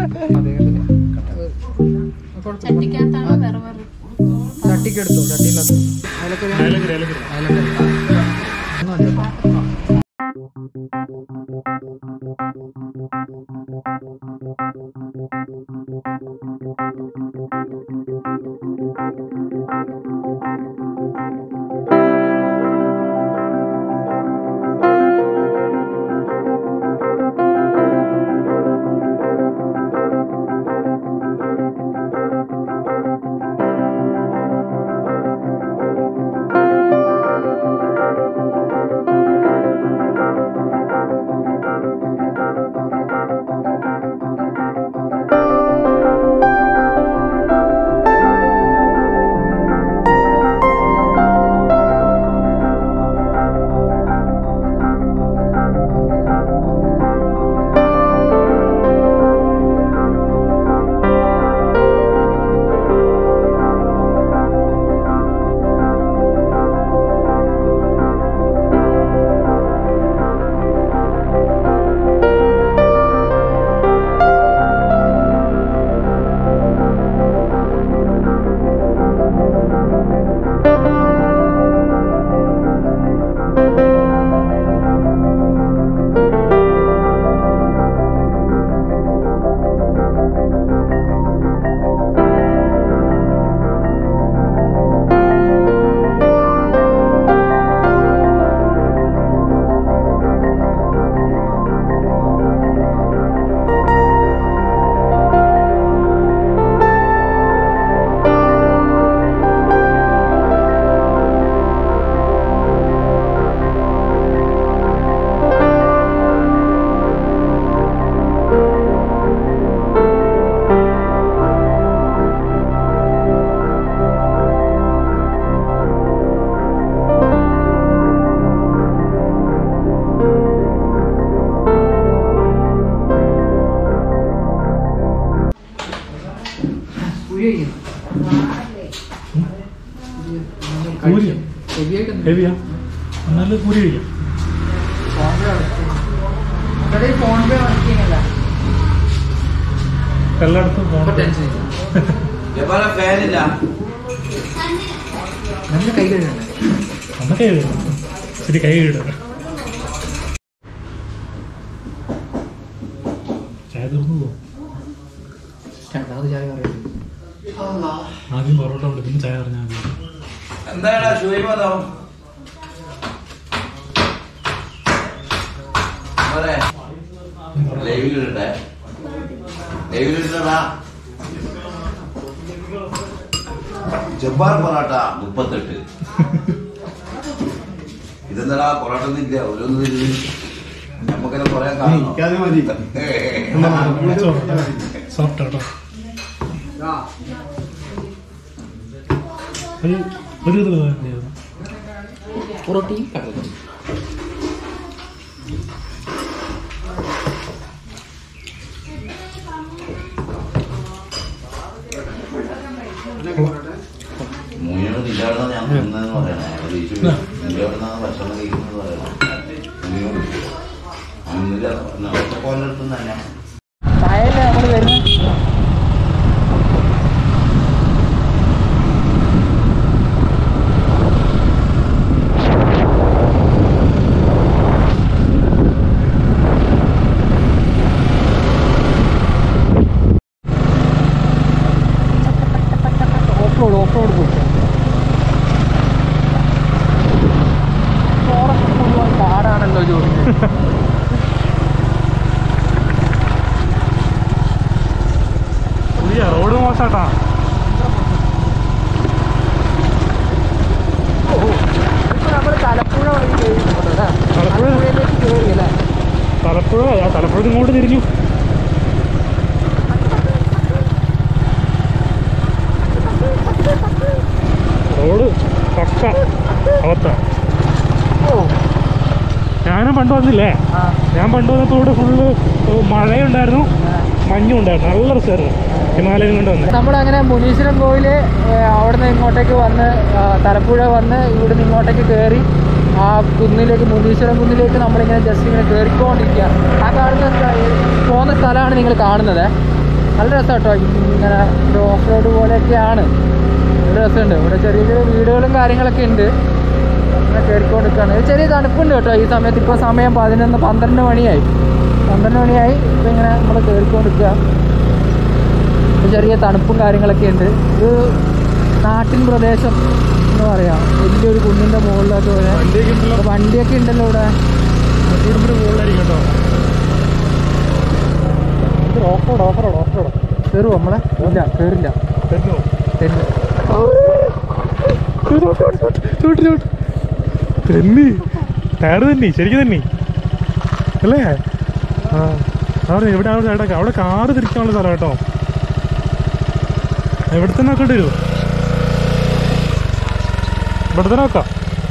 അദ്ദേഹത്തിന് ചട്ടിക്കകത്താണോ വേറെ വേറെ ചട്ടിക്ക് എടുത്തോ ചട്ടിയിലത്ത് അയലക്കറി അയലക്കറി ഒന്നും അല്ല. കുഴി കഴിക്കുന്നു. പൂരിയോ? ഹെവിയായിട്ട് എന്ത്? ഹെവിയാ നല്ല പൂരി കഴിക്കാം ഫോൺ പേ അടച്ചു. ഇവിടെ ഈ ഫോൺ പേ വർക്ക് ചെയ്യുന്നില്ല എല്ലായിടത്തും അപ്പൊ പോകണം ടെൻഷൻ ഇല്ല ജപ്പാനെ ഫാനില്ല നല്ല കൈ കഴുകണ്ടേ അന്ന് കൈ കഴുകണം ശരി കൈ കഴുകണം ചായ തീർന്നു പോകും രണ്ടാമത് ചായ പറയുന്നത് ആദ്യം പൊറോട്ട ഉണ്ട് പിന്നെ ചായ പറഞ്ഞാൽ മതി എന്താടാ ഷുഹൈബോ പോരെ ലൈവിലിടട്ടെ ലൈവിലിടടാ ജബ്ബാർ പൊറാട്ട മുപ്പത്തെട്ട് ഇതെന്താടാ പൊറാട്ട ഒന്നും ഇല്ല ഓരോന്നും ഇത് നമുക്കെല്ലാം പറയാൻ സോഫ്റ്റ് കേട്ടോ ഒരു ഒരു ഇത് വേണ്ടിയിരുന്നു പൊറോട്ടയും കടലും മൂന്നിനോട് നിന്റെ അവിടെ ഞാൻ തിന്നതെന്ന് പറയണേ അത് ഈശോ നിന്റെ അവിടെ നിന്നാണ് ഭക്ഷണം കഴിക്കുന്നത് പറയണം മൂന്നിനോട് ഒന്നുമില്ല ഒറ്റക്കോലിൻ്റെ അടുത്ത് തന്നെ ചായയല്ലേ നമ്മൾ വരുന്നത് ഓഫ് റോഡ് ഓഫ് റോഡ് പോയി ഫോറസ്റ്റ് മുഴുവൻ കാടാണല്ലോ ജോലി പുതിയ റോഡ് മോശാട്ടാ ഇപ്പൊ നമ്മൾ തലപ്പുഴ വഴി കയറി പോകുന്നത് തലപ്പുഴ? തലപ്പുഴയിലേക്ക് കയറി അല്ലേ തലപ്പുഴ ആ തലപ്പുഴ ഇങ്ങോട്ട് തിരിഞ്ഞു റോഡ് പക്ക അവസ്ഥ ഓ ഞാനും പണ്ട് വന്നില്ലേ ആ ഞാൻ പണ്ട് വന്നപ്പോൾ ഫുള്ള് മഴയുണ്ടായിരുന്നു മഞ്ഞും ഉണ്ടായിരുന്നു നല്ല രസമായിരുന്നു ഹിമാലയം കൊണ്ട് വന്നത് നമ്മളങ്ങനെ മുനീശ്വരം കോവില് അവിടെ നിന്ന് ഇങ്ങോട്ടേക്ക് വന്ന് ആ, തലപ്പുഴ വന്ന് ഇവിടുന്ന് ഇങ്ങോട്ടേക്ക് കയറി ആ കുന്നിലേക്ക് മുനീശ്വരം കുന്നിലേക്ക് നമ്മളിങ്ങനെ ജസ്റ്റ് ഇങ്ങനെ കയറിക്കൊണ്ടിരിക്കുകയാണ് ആ കാണുന്ന സ്ഥ- പോകുന്ന സ്ഥലമാണ് നിങ്ങൾ കാണുന്നത് നല്ല രസം കേട്ടോ ഇങ്ങനെ ഒരു ഓഫ് റോഡ് പോലെയൊക്കെയാണ് ഒരു രസമുണ്ട് ഇവിടെ ചെറിയ ചെറിയ വീടുകളും കാര്യങ്ങളൊക്കെ ഉണ്ട് അങ്ങനെ കയറിക്കൊണ്ടിരിക്കുകയാണ് ഒരു ചെറിയ തണുപ്പുണ്ട് കേട്ടോ ഈ സമയത്ത് ഇപ്പോൾ സമയം പതിനൊന്ന് പന്ത്രണ്ട് മണിയായി പന്ത്രണ്ട് മണിയായി ഇപ്പം ഇങ്ങനെ നമ്മൾ കയറിക്കൊണ്ടിരിക്കുക ഒരു ചെറിയ തണുപ്പും കാര്യങ്ങളൊക്കെ ഉണ്ട് ഇത് നാട്ടിൻ പ്രദേശം എന്ന് പറയാം വലിയൊരു കുന്നിൻ്റെ മുകളിലൊക്കെ വരെ വണ്ടിയൊക്കെ ഉണ്ടല്ലോ ഇവിടെ വണ്ടിയൊക്കെ ഉണ്ടല്ലോ ഇവിടെ ഇവിടെ മുകളിലായിരിക്കും കേട്ടോ ഇത് off road off road off road കയറുമോ നമ്മളെ ഇല്ല കയറില്ല തെന്നോ തെന്ന് ചോട്ട് ചോട്ട് തെന്നി ടയർ തന്നെ ശരിക്കും തന്നെ അല്ലേ ആ അവിടെ എവിടെ അവിടെ അവിടെ അവിടെ കാറ് തിരിക്കാനുള്ള സ്ഥലം കേട്ടോ എവിടെ തന്നെ ആക്കേണ്ടി വരുമോ ഇവിടെ തന്നെ ആക്കാം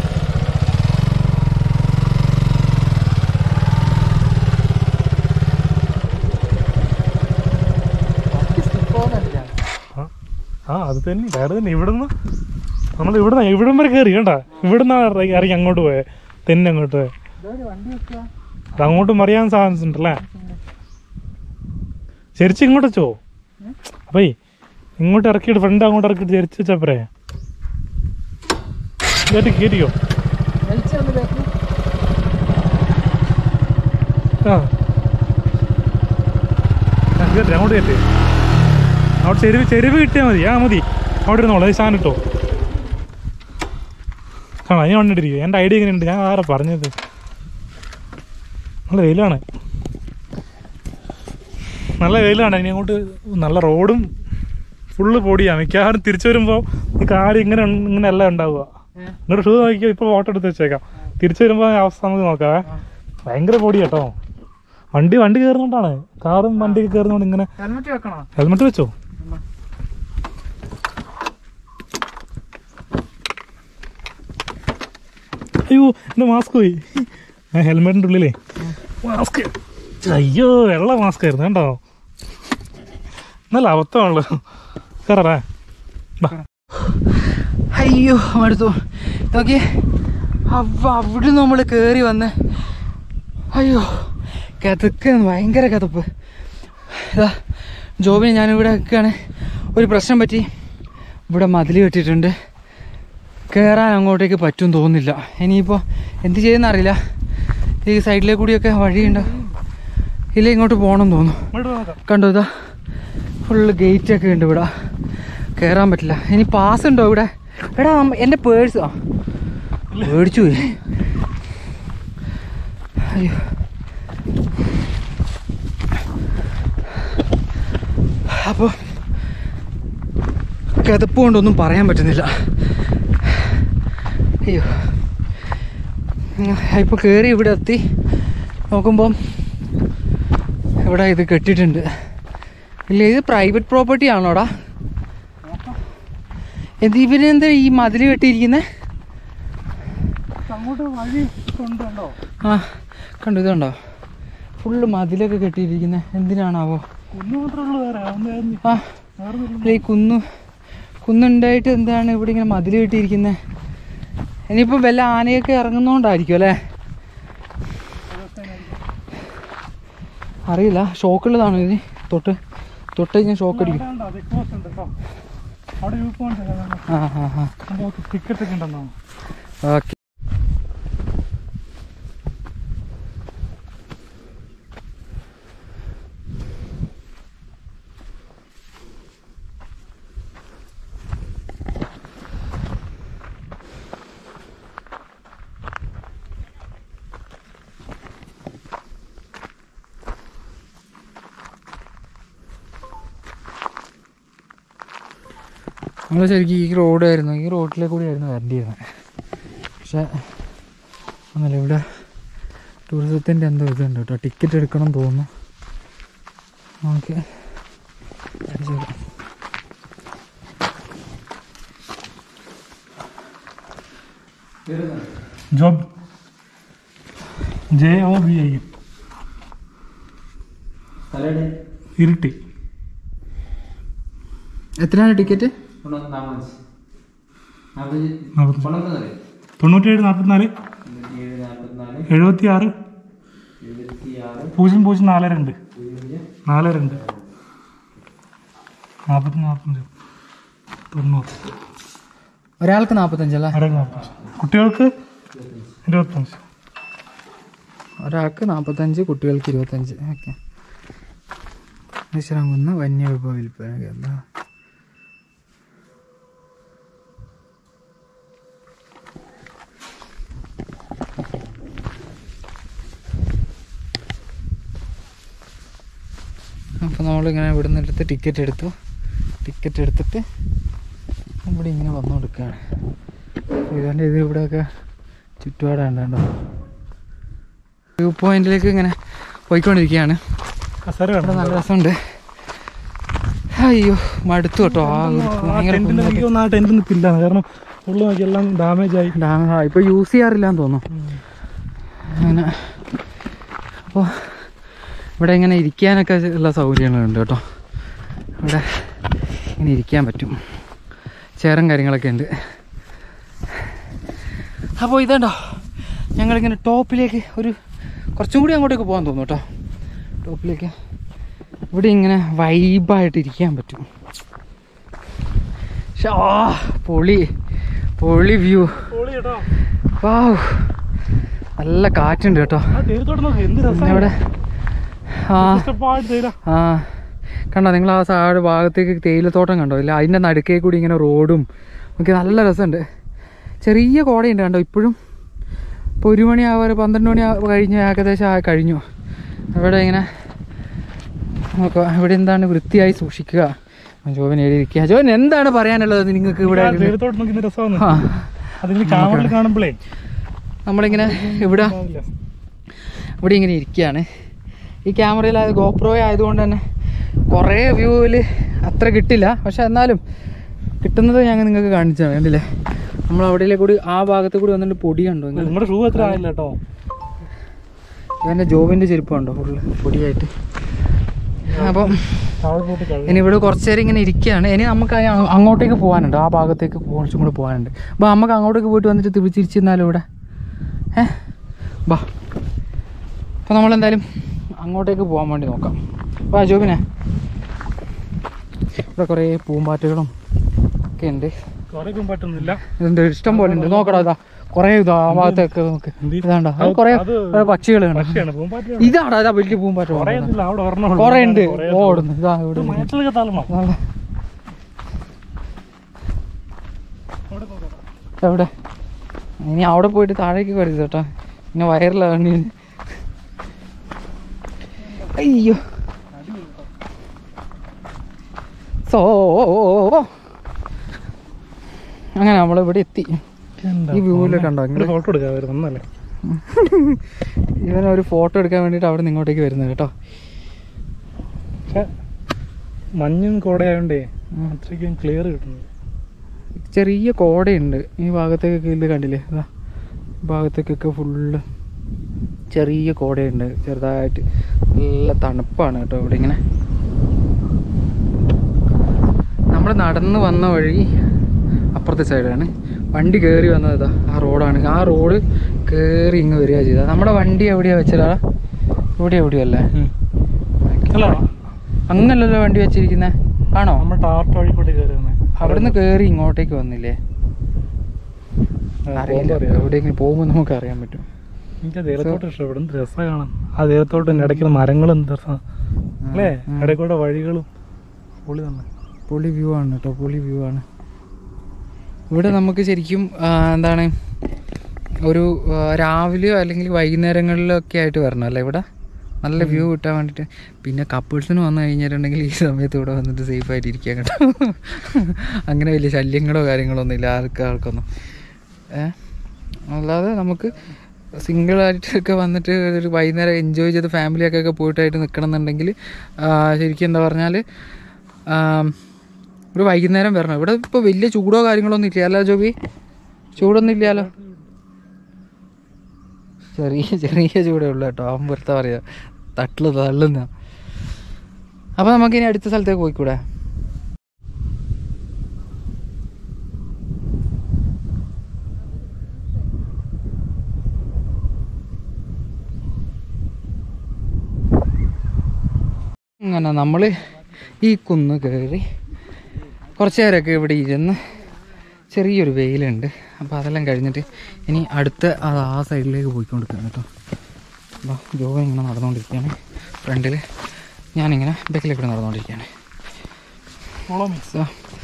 ആ, ആ അത് തന്നെ ടയർ തന്നെ ഇവിടുന്ന് നമ്മൾ ഇവിടുന്ന് ഇവിടം വരെ കയറി കണ്ട ഇവിടുന്ന് ഇറങ്ങി അങ്ങോട്ട് പോയെ തെന്നെ അങ്ങോട്ട് പോയെ വണ്ടി വെക്കുക അത് അങ്ങോട്ട് മറിയാൻ സാധനം ഉണ്ടല്ലേ ചെരിച്ച് ഇങ്ങോട്ട് വെച്ചോ അപ്പേ ഇങ്ങോട്ട് ഇറക്കിയിട്ട് ഫ്രണ്ട് അങ്ങോട്ട് ഇറക്കിയിട്ട് ചെരിച്ച് വെച്ചപ്പറേ കയറ്റി കയറ്റിക്കോ വലിച്ചൊന്ന് ബാക്കി ആ ആ, കയറ്റി അങ്ങോട്ട് കയറ്റി അവിടെ ചെരുവ് ചെരുവ് കിട്ടിയാൽ മതി ആ മതി അവിടെ ഇരുന്നോളൂ അത് സാധനം ഇട്ടോ കാണാം ഞാൻ വന്നിട്ടിരിക്കും എൻ്റെ ഐഡിയ എങ്ങനെയുണ്ട് ഞാൻ ആരാ പറഞ്ഞത് നല്ല വെയിലാണ് നല്ല വെയിലാണ് ഇനി അങ്ങോട്ട് നല്ല റോഡും ഫുള്ള് പൊടിയാണ് മിക്കവാറും തിരിച്ചു വരുമ്പോൾ ഈ കാര്യം ഇങ്ങനെ ഇങ്ങനെ എല്ലാം ഉണ്ടാവുക ഏ? ഇങ്ങോട്ട് ഷൂ നോക്കിയോ ഇപ്പോൾ ഫോട്ടോ എടുത്ത് വെച്ചേക്കാം തിരിച്ചു വരുമ്പോൾ അവസ്ഥ നമുക്ക് നോക്കാവേ ഭയങ്കര പൊടി കേട്ടോ വണ്ടി വണ്ടി കയറുന്നോണ്ടാണ് കാറും വണ്ടിയൊക്കെ കയറുന്നോണ്ട് ഇങ്ങനെ ഹെൽമെറ്റ് വെക്കണോ ഹെൽമെറ്റ് വെച്ചോ അയ്യോ എൻ്റെ മാസ്ക് പോയി ആ ഹെൽമെറ്റിൻ്റെ ഉള്ളിലേ മാസ്ക് അയ്യോ വെള്ള മാസ്ക് ആയിരുന്നു കേട്ടോ നല്ല അബദ്ധമാണല്ലോ കയറാ അയ്യോ അടുത്തു നോക്കി അവ അവിടെ നമ്മൾ കയറി വന്ന് അയ്യോ കിതക്ക് ഭയങ്കര കിതപ്പ് ഇതാ ജോബിന് ഞാനിവിടെ നിൽക്കുകയാണ് ഒരു പ്രശ്നം പറ്റി ഇവിടെ മതിൽ കെട്ടിയിട്ടുണ്ട് കയറാൻ അങ്ങോട്ടേക്ക് പറ്റും തോന്നുന്നില്ല ഇനിയിപ്പോൾ എന്ത് ചെയ്യുന്ന അറിയില്ല ഈ സൈഡിലെ കൂടിയൊക്കെ വഴിയുണ്ടോ ഇല്ല ഇങ്ങോട്ട് പോകണം തോന്നുന്നു ഇങ്ങോട്ട് നോക്കാം കണ്ടോ ഇതാ ഫുള്ള് ഗേറ്റ് ഒക്കെ ഉണ്ട് ഇവിടെ കയറാൻ പറ്റില്ല ഇനി പാസ് ഉണ്ടോ ഇവിടെ എടാ നമ്മ- എൻ്റെ പേഴ്സ് ആ പേടിച്ചു പോയി അയ്യോ അപ്പോൾ കിതപ്പ് കൊണ്ടൊന്നും പറയാൻ പറ്റുന്നില്ല അയ്യോ ഇപ്പോൾ കയറി ഇവിടെ എത്തി നോക്കുമ്പം ഇവിടെ ഇത് കെട്ടിയിട്ടുണ്ട് ഇല്ല ഇത് പ്രൈവറ്റ് പ്രോപ്പർട്ടി ആണോടാ എന്ത് ഇവരെന്താ ഈ മതിൽ കെട്ടിയിരിക്കുന്നത് അങ്ങോട്ട് വഴി കൊണ്ടുണ്ടോ ആ കണ്ടു ഇത് കണ്ടോ ഫുള്ള് മതിലൊക്കെ കെട്ടിയിരിക്കുന്നത് എന്തിനാണാവോ കുന്നു മാത്രമേ ഉള്ളൂ വേറെ അതൊന്നും ആ വേറെ ഒന്നുമില്ല. അല്ല ഈ കുന്നു കുന്നുണ്ടായിട്ട് എന്താണ് ഇവിടെ ഇങ്ങനെ മതിൽ കെട്ടിയിരിക്കുന്നത് ഇനിയിപ്പോൾ വല്ല ആനയൊക്കെ ഇറങ്ങുന്നോണ്ടായിരിക്കും അല്ലേ അറിയില്ല ഷോക്കുള്ളതാണോ ഇത് തൊട്ട് തൊട്ട് കഴിഞ്ഞാൽ ഷോക്ക് അടിക്കും അവിടെ ഉണ്ടോ? ചെക്ക് പോസ്റ്റ് ഉണ്ട് കേട്ടോ. അവിടെ വ്യൂ പോയിന്റ് ഉണ്ട്. അതാണ്. ആ ആ ആ നമുക്ക് ടിക്കറ്റ് ഒക്കെ ഉണ്ടെന്നോ ഓക്കെ നമ്മൾ ശരിക്കും ഈ റോഡായിരുന്നു ഈ റോഡിലെ കൂടിയായിരുന്നു വരേണ്ടിയിരുന്നത് പക്ഷേ ഒന്നല്ല ഇവിടെ ടൂറിസത്തിൻ്റെ എന്തോ ഇതുണ്ട് കേട്ടോ ടിക്കറ്റ് എടുക്കണം എന്ന് തോന്നുന്നു okay job J O B I ഇരുട്ടി എത്രയാണ് ടിക്കറ്റ് നാൽപ്പത്തി- തൊണ്ണൂറ്റേഴ് നാൽപ്പത്തിനാല് എഴുപത്തി ആറ് പൂജ്യം പൂജ്യം നാല് രണ്ട് നാല് രണ്ട് നാൽപ്പത്തി നാൽപ്പത്തഞ്ച് തൊണ്ണൂറ് ഒരാൾക്ക് നാൽപ്പത്തഞ്ചല്ലേ ഒരാൾക്ക് നാൽപ്പത്തഞ്ച് കുട്ടികൾക്ക് ഇരുപത്തഞ്ച് ഒരാൾക്ക് നാൽപ്പത്തഞ്ച് കുട്ടികൾക്ക് ഇരുപത്തഞ്ച് ഓക്കെ വിശ്രാമന്ന് വന്യവിഭവ വിൽപ്പന കേന്ദ്രം അപ്പോൾ നമ്മളിങ്ങനെ ഇവിടെ നിന്ന് എടുത്ത് ടിക്കറ്റ് എടുത്തു ടിക്കറ്റ് എടുത്തിട്ട് ഇവിടെ ഇങ്ങനെ വന്നു കൊടുക്കുകയാണ് ഇതിൻ്റെ ഇത് ഇവിടെയൊക്കെ ചുറ്റുപാടാണ് കേട്ടോ വ്യൂ പോയിന്റിലേക്ക് ഇങ്ങനെ പോയിക്കൊണ്ടിരിക്കുകയാണ് കസേര ഇവിടെ നല്ല രസമുണ്ട് അയ്യോ മടുത്തു കേട്ടോ ആ ഒരു ഭയങ്കര ടെന്റിൽ എനിക്ക് തോന്നുന്നു ആ ടെന്റ് നിൽക്കില്ല കാരണം ഉള്ളു നോക്കി എല്ലാം ഡാമേജ് ആയി ഡാം ഇപ്പോൾ യൂസ് ചെയ്യാറില്ലാന്ന് തോന്നുന്നു അങ്ങനെ അപ്പോൾ ഇവിടെ ഇങ്ങനെ ഇരിക്കാനൊക്കെ ഉള്ള സൗകര്യങ്ങളുണ്ട് കേട്ടോ ഇവിടെ ഇങ്ങനെ ഇരിക്കാൻ പറ്റും ചേറും കാര്യങ്ങളൊക്കെ ഉണ്ട് അപ്പോൾ ഇതുണ്ടോ ഞങ്ങളിങ്ങനെ ടോപ്പിലേക്ക് ഒരു കുറച്ചും കൂടി അങ്ങോട്ടേക്ക് പോകാൻ തോന്നും കേട്ടോ ടോപ്പിലേക്ക് ഇവിടെ ഇങ്ങനെ വൈബായിട്ട് ഇരിക്കാൻ പറ്റും ഷാ പൊളി പൊളി വ്യൂ പൊളി കേട്ടോ വാവ് നല്ല കാറ്റുണ്ട് കേട്ടോ ആ തേയിലത്തോട്ടം നോക്ക് എന്ത് പിന്നെ രസമാണ് ഇവിടെ ആ സ്റ്റെപ്പായിട്ട് തേയില ആ കണ്ടോ നിങ്ങൾ ആ സാട് ഭാഗത്തേക്ക് തേയിലത്തോട്ടം കണ്ടോ ഇല്ല അതിൻ്റെ നടുക്കേ കൂടി ഇങ്ങനെ റോഡും ഒക്കെ നല്ല രസമുണ്ട് ചെറിയ കോടയുണ്ട് കണ്ടോ ഇപ്പോഴും ഇപ്പോൾ ഒരു മണി ആവാറ് പന്ത്രണ്ട് മണി ആ- കഴിഞ്ഞ് ഏകദേശം ആ- കഴിഞ്ഞു ഇവിടെ ഇങ്ങനെ നോക്കുക ഇവിടെ എന്താണ് വൃത്തിയായി സൂക്ഷിക്കുക ജോബിന് എഴുതിയിരിക്കുക ജോബിന് എന്താണ് പറയാനുള്ളത് നിങ്ങൾക്ക് ഇവിടെ ഇരുന്ന്? തേയിലത്തോട്ടം നോക്കി എന്ത് രസമാണ് ആ അതിന് ക്യാമറയിൽ കാണുമ്പോഴേ നമ്മളിങ്ങനെ ഇവിടെ ഉണ്ടാവില്ല. ഇവിടെ ഇങ്ങനെ ഇരിക്കുകയാണ് ഈ ക്യാമറയിൽ ഗോപ്രോ ആയതുകൊണ്ട് തന്നെ കുറേ വ്യൂവിൽ അത്ര കിട്ടില്ല പക്ഷെ എന്നാലും കിട്ടുന്നത് ഞങ്ങൾ നിങ്ങൾക്ക് കാണിച്ചാണ് കണ്ടില്ലേ നമ്മൾ അവിടെ കൂടി ആ ഭാഗത്ത് കൂടി വന്നിട്ട് പൊടി കണ്ടോ നിങ്ങൾ നിങ്ങളുടെ ഷൂ എത്ര ആയില്ല കേട്ടോ ഇവൻ്റെ ജോബിൻ്റെ ചെരുപ്പ് കണ്ടോ ഫുള്ള് പൊടിയായിട്ട് അപ്പം താഴെ പോയിട്ട് കഴിയും ഇനി ഇവിടെ കുറച്ച് നേരം ഇങ്ങനെ ഇരിക്കുകയാണ് ഇനി നമുക്ക് അയ- അങ്ങോട്ടേക്ക് പോകാനുണ്ട് ആ ഭാഗത്തേക്ക് കുറച്ചും കൂടെ പോകാനുണ്ട് അപ്പോൾ നമുക്ക് അങ്ങോട്ടേക്ക് പോയിട്ട് വന്നിട്ട് തിരി- തിരിച്ചിരുന്നാലും ഇവിടെ ഏ ബാ അപ്പോൾ നമ്മളെന്തായാലും അങ്ങോട്ടേക്ക് പോകാൻ വേണ്ടി നോക്കാം വാ ജോബിനെ ഇവിടെ കുറേ പൂമ്പാറ്റകളും ഒക്കെ ഉണ്ട് കുറെ പറ്റുന്നില്ല ഇതുണ്ട് ഇഷ്ടം പോലെ ഉണ്ട് നോക്കടാ ഇതാ കുറേ ഇതാ ആ ഭാഗത്തൊക്കെ നോക്ക് എന്ത്? ഇതാണ്ടോ അത് അത് കുറേ അത് കുറേ പക്ഷികൾ കണ്ടോ പക്ഷിയാണ് പൂമ്പാറ്റയാണ് ഇതാടാ ഇതാ വലിയ പൂമ്പാറ്റ കുറെ ഒന്നുമില്ല അവിടെ ഒരെണ്ണം ഉള്ളൂ. കുറേ ഉണ്ട് കുറേ ഓടുന്നു ഇതാ ഇവിടെ ഉണ്ട്. മരത്തിലൊക്കെ തള്ളണം നല്ല എവിടെ ഇനി അവിടെ പോയിട്ട് താഴേക്ക് കരുത് കേട്ടോ പിന്നെ വയറിലാണ് അയ്യോ സോ അങ്ങനെ നമ്മളിവിടെ എത്തി ഈ വ്യൂവിലൊക്കെ കണ്ടോ ഇവിടെ ഫോട്ടോ എടുക്കാൻ വരും നന്നല്ലേ ഇവനൊരു ഫോട്ടോ എടുക്കാൻ വേണ്ടിയിട്ട് അവിടെ നിന്ന് ഇങ്ങോട്ടേക്ക് വരുന്നത് കേട്ടോ പക്ഷെ മഞ്ഞും കോടയായോണ്ടേ അത്രയ്ക്കും ക്ലിയർ കിട്ടുന്നു ചെറിയ കോടയുണ്ട് ഈ ഭാഗത്തേക്കൊക്കെ ഇത് കണ്ടില്ലേ ഇതാ ഈ ഭാഗത്തേക്കൊക്കെ ഫുള്ള് ചെറിയ കോടയുണ്ട് ചെറുതായിട്ട് നല്ല തണുപ്പാണ് കേട്ടോ ഇവിടെ ഇങ്ങനെ നമ്മൾ നടന്ന് വന്ന വഴി അപ്പുറത്തെ സൈഡാണ് വണ്ടി കയറി വന്നത് ഇതാ ആ റോഡാണ് ആ റോഡ് കയറി ഇങ്ങ് വരിക ചെയ്തത് നമ്മുടെ വണ്ടി എവിടെയാ വെച്ചതാ ഇവിടെ എവിടെയല്ലേ അല്ല അങ്ങനല്ലല്ലോ വണ്ടി വെച്ചിരിക്കുന്നത് ആണോ നമ്മൾ ടാർട്ട് വഴി കൂടി കയറി വന്നേ അവിടുന്ന് കയറി ഇങ്ങോട്ടേക്ക് വന്നില്ലേ അറിയില്ല എവിടെയെങ്കിലും പോകുമ്പോൾ നമുക്ക് അറിയാൻ പറ്റും എനിക്ക് ദേഹത്തോട്ട് ഇഷ്ടപ്പെടും രസം കാണാൻ ആ ദേഹത്തോട്ട് ഇടയ്ക്ക് മരങ്ങളും എന്ത് രസം അല്ലേ ഉം. ഇടയിൽ കൂടെ വഴികളും പൊളി തന്നെ പൊളി വ്യൂ ആണ് കേട്ടോ പൊളി വ്യൂ ആണ് ഇവിടെ നമുക്ക് ശരിക്കും ആ, എന്താണ് ഒരു ആ, രാവിലെയോ അല്ലെങ്കിൽ വൈകുന്നേരങ്ങളിലോ ഒക്കെ ആയിട്ട് വരണം അല്ലേ ഇവിടെ നല്ല വ്യൂ കിട്ടാൻ വേണ്ടിയിട്ട് പിന്നെ കപ്പിൾസിന് വന്നു കഴിഞ്ഞിട്ടുണ്ടെങ്കിൽ ഈ സമയത്ത് ഇവിടെ വന്നിട്ട് സേഫ് ആയിട്ട് ഇരിക്കാൻ കേട്ടോ അങ്ങനെ വലിയ ശല്യങ്ങളോ കാര്യങ്ങളോ ഒന്നും ഇല്ല ആൾക്ക് ആൾക്കൊന്നും ഏ അല്ലാതെ നമുക്ക് സിംഗിളായിട്ടൊക്കെ വന്നിട്ട് ഒരു വൈകുന്നേരം എൻജോയ് ചെയ്ത് ഫാമിലിയൊക്കെ ഒക്കെ പോയിട്ടായിട്ട് നിൽക്കണം എന്നുണ്ടെങ്കിൽ ശരിക്കും എന്താ പറഞ്ഞാൽ ഒരു വൈകുന്നേരം വരണം ഇവിടെ ഇപ്പോൾ വലിയ ചൂടോ കാര്യങ്ങളോ ഒന്നും ഇല്ല അല്ലോ ജോബി ചൂടൊന്നും ഇല്ലല്ലോ ചെറിയ ചെറിയ ചൂടേ ഉള്ളൂ കേട്ടോ അവൻ വെറുതെ പറയാ തട്ടില് തള്ളുന്ന അപ്പോൾ നമുക്കിനി അടുത്ത സ്ഥലത്തേക്ക് പോയിക്കൂടെ അങ്ങനെ നമ്മൾ ഈ കുന്ന് കയറി കുറച്ച് നേരമൊക്കെ ഇവിടെ ഇരുന്ന് ചെറിയൊരു വെയിലുണ്ട് അപ്പോൾ അതെല്ലാം കഴിഞ്ഞിട്ട് ഇനി അടുത്ത അത് ആ സൈഡിലേക്ക് പോയിക്കൊണ്ടിരിക്കുകയാണ് കേട്ടോ അപ്പോൾ ജോബ ഇങ്ങനെ നടന്നുകൊണ്ടിരിക്കുകയാണ് ഫ്രണ്ടിൽ ഞാനിങ്ങനെ ബേക്കിലേക്ക് കൂടെ നടന്നുകൊണ്ടിരിക്കുകയാണ് ഫോളോ മീ സോ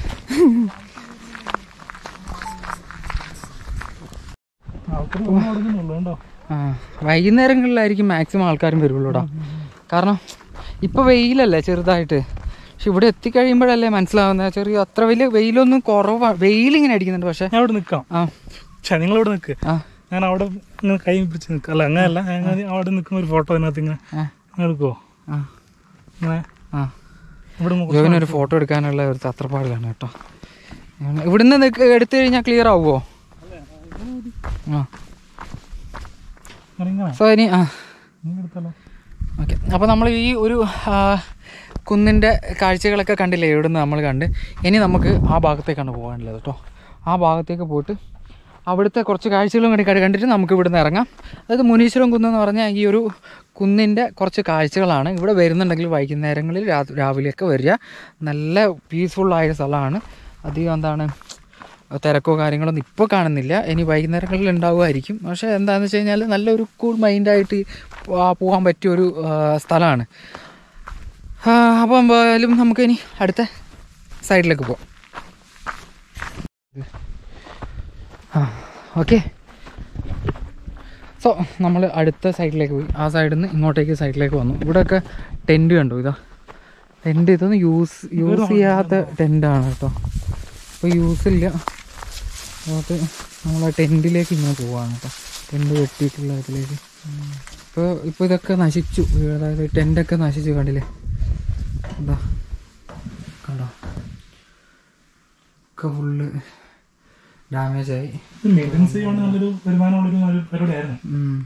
ആൾക്കാർ കൊടുക്കുന്നുള്ളൂ കേട്ടോ ആ വൈകുന്നേരങ്ങളിലായിരിക്കും മാക്സിമം ആൾക്കാരും വരുള്ളൂടാ കാരണം ഇപ്പോൾ വെയിലല്ലേ ചെറുതായിട്ട് പക്ഷെ ഇവിടെ എത്തിക്കഴിയുമ്പോഴല്ലേ മനസ്സിലാവുന്നത് ചെറിയ അത്ര വലിയ വെയിലൊന്നും കുറവാണ് വെയിലിങ്ങനെ അടിക്കുന്നുണ്ട് പക്ഷെ ഞാൻ അവിടെ നിൽക്കാം ആ പക്ഷേ നിങ്ങളിവിടെ നിൽക്ക് ആ ഞാൻ അവിടെ ഇങ്ങനെ കൈ പിടിച്ച് നിൽക്കാം അല്ല അങ്ങനെയല്ല ഞാൻ അവിടെ നിൽക്കുന്ന ഒരു ഫോട്ടോ അതിനകത്ത് ഇങ്ങനെ ആ ഇങ്ങനെ എടുക്കുമോ ആ ഇങ്ങനെ ആ ഇവിടെ നിന്ന് ജോവിന് ഒരു ഫോട്ടോ എടുക്കാനുള്ള ഒരു തത്രപ്പാട് കാണും കേട്ടോ ഞാൻ ഇവിടുന്ന് നിക്ക് എടുത്തു കഴിഞ്ഞാൽ ക്ലിയർ ആവുമോ ആ ഇങ്ങനെ ഇങ്ങനെ സോ ഇനി ആ ഇങ്ങനെ എടുത്താലോ ഓക്കെ അപ്പോൾ നമ്മൾ ഈ ഒരു ആ, കുന്നിൻ്റെ കാഴ്ചകളൊക്കെ കണ്ടില്ലേ ഇവിടുന്ന് നമ്മൾ കണ്ട് ഇനി നമുക്ക് ആ ഭാഗത്തേക്കാണ് പോകാനുള്ളത് കേട്ടോ ആ ഭാഗത്തേക്ക് പോയിട്ട് അവിടുത്തെ കുറച്ച് കാഴ്ചകളും കൂടി കണ്ട് കണ്ടിട്ട് നമുക്ക് ഇവിടുന്ന് ഇറങ്ങാം അതായത് മുനീശ്വരം കുന്ന് എന്ന് പറഞ്ഞാൽ ഈ ഒരു കുന്നിൻ്റെ കുറച്ച് കാഴ്ചകളാണ് ഇവിടെ വരുന്നുണ്ടെങ്കിൽ വൈകുന്നേരങ്ങളിൽ രാ രാവിലെയൊക്കെ വരിക നല്ല പീസ്ഫുള്ളായ സ്ഥലമാണ് അധികം എന്താണ് തിരക്കോ കാര്യങ്ങളൊന്നും ഇപ്പോൾ കാണുന്നില്ല ഇനി വൈകുന്നേരങ്ങളിൽ ഉണ്ടാവുമായിരിക്കും പക്ഷേ എന്താണെന്ന് വെച്ച് കഴിഞ്ഞാൽ നല്ലൊരു കൂൾ മൈൻഡായിട്ട് പോകാൻ പറ്റിയ ഒരു സ്ഥലമാണ് അപ്പോൾ എന്തായാലും നമുക്ക് ഇനി അടുത്ത സൈഡിലേക്ക് പോവാം ആ ഓക്കെ സോ നമ്മൾ അടുത്ത സൈഡിലേക്ക് പോയി ആ സൈഡിൽ നിന്ന് ഇങ്ങോട്ടേക്ക് സൈഡിലേക്ക് വന്നു ഇവിടെയൊക്കെ ടെൻറ്റ് കണ്ടു ഇതാ ടെൻറ്റ് ഇതൊന്നും യൂസ് യൂസ് ചെയ്യാത്ത ടെൻറ്റാണ് കേട്ടോ അപ്പോൾ യൂസ് ഇല്ല അതുകൊണ്ട് നമ്മൾ ആ ടെൻറ്റിലേക്ക് ഇങ്ങനെ പോവാണ് കേട്ടോ ടെൻറ്റ് വെട്ടിയിട്ടുള്ള ഇതിലേക്ക് ഇപ്പോൾ ഇപ്പോൾ ഇതൊക്കെ നശിച്ചു അതായത് ടെൻറ്റൊക്കെ നശിച്ചു കണ്ടില്ലേ എന്താ കണ്ടോ ഒക്കെ ഫുള്ള് ഡാമേജ് ആയി മെയിൻ്റെനൻസ് ചെയ്യുകൊണ്ട് നല്ലൊരു വരുമാനമുള്ളൊരു നല്ലൊരു പരിപാടിയായിരുന്നു ഉം.